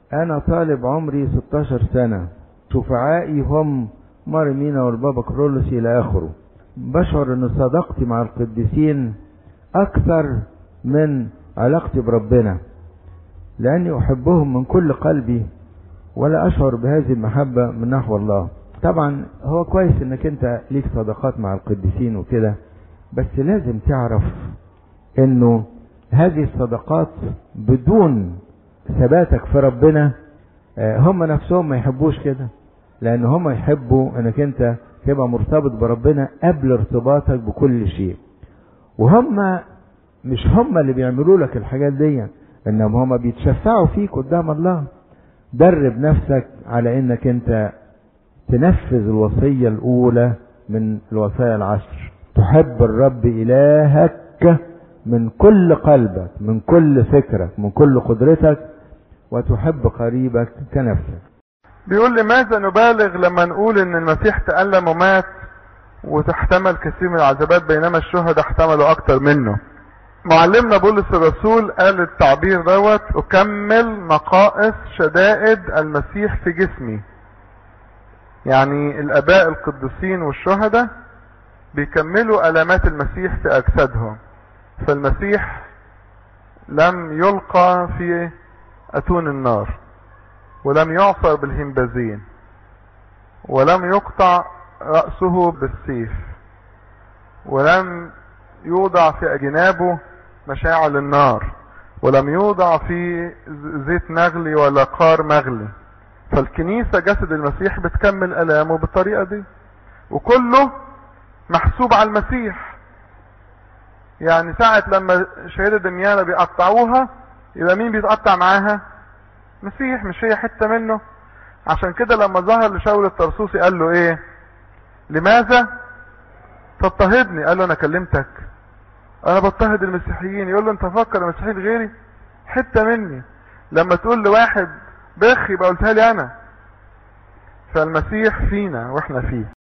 انا طالب عمري 16 سنة شفعائي هم مارمينا والبابا كرولوس الى اخره بشعر ان صداقتي مع القديسين اكثر من علاقتي بربنا لاني احبهم من كل قلبي ولا اشعر بهذه المحبة من نحو الله طبعا هو كويس انك انت ليك صداقات مع القديسين وكده بس لازم تعرف انه هذه الصداقات بدون ثباتك في ربنا هم نفسهم ما يحبوش كده لان هم يحبوا انك انت تبقى مرتبط بربنا قبل ارتباطك بكل شيء وهم مش هم اللي بيعملوا لك الحاجات دي انما هم بيتشفعوا فيك قدام الله درب نفسك على انك انت تنفذ الوصية الاولى من الوصايا العشر تحب الرب الهك من كل قلبك من كل فكرك من كل قدرتك وتحب قريبك كنفسك بيقول لماذا نبالغ لما نقول ان المسيح تألم ومات وتحتمل كثير من العذابات بينما الشهداء احتملوا اكتر منه معلمنا بولس الرسول قال التعبير دوت اكمل نقائص شدائد المسيح في جسمي يعني الاباء القديسين والشهداء بيكملوا الامات المسيح في اجسادهم فالمسيح لم يلقى في اتون النار ولم يعصر بالهمبازين ولم يقطع رأسه بالسيف ولم يوضع في أجنابه مشاعل النار ولم يوضع في زيت مغلي ولا قار مغلي فالكنيسة جسد المسيح بتكمل ألامه بالطريقة دي وكله محسوب على المسيح يعني ساعة لما شهيدة دميانة بيقطعوها يبقى مين بيتقطع معاها مسيح مش هي حتة منه عشان كده لما ظهر لشاول الطرسوسي قال له ايه لماذا تضطهدني قال له انا كلمتك انا بضطهد المسيحيين يقول له انت فكر المسيحيين غيري حتة مني لما تقول لواحد بخ يبقى قلتها لي انا فالمسيح فينا واحنا فيه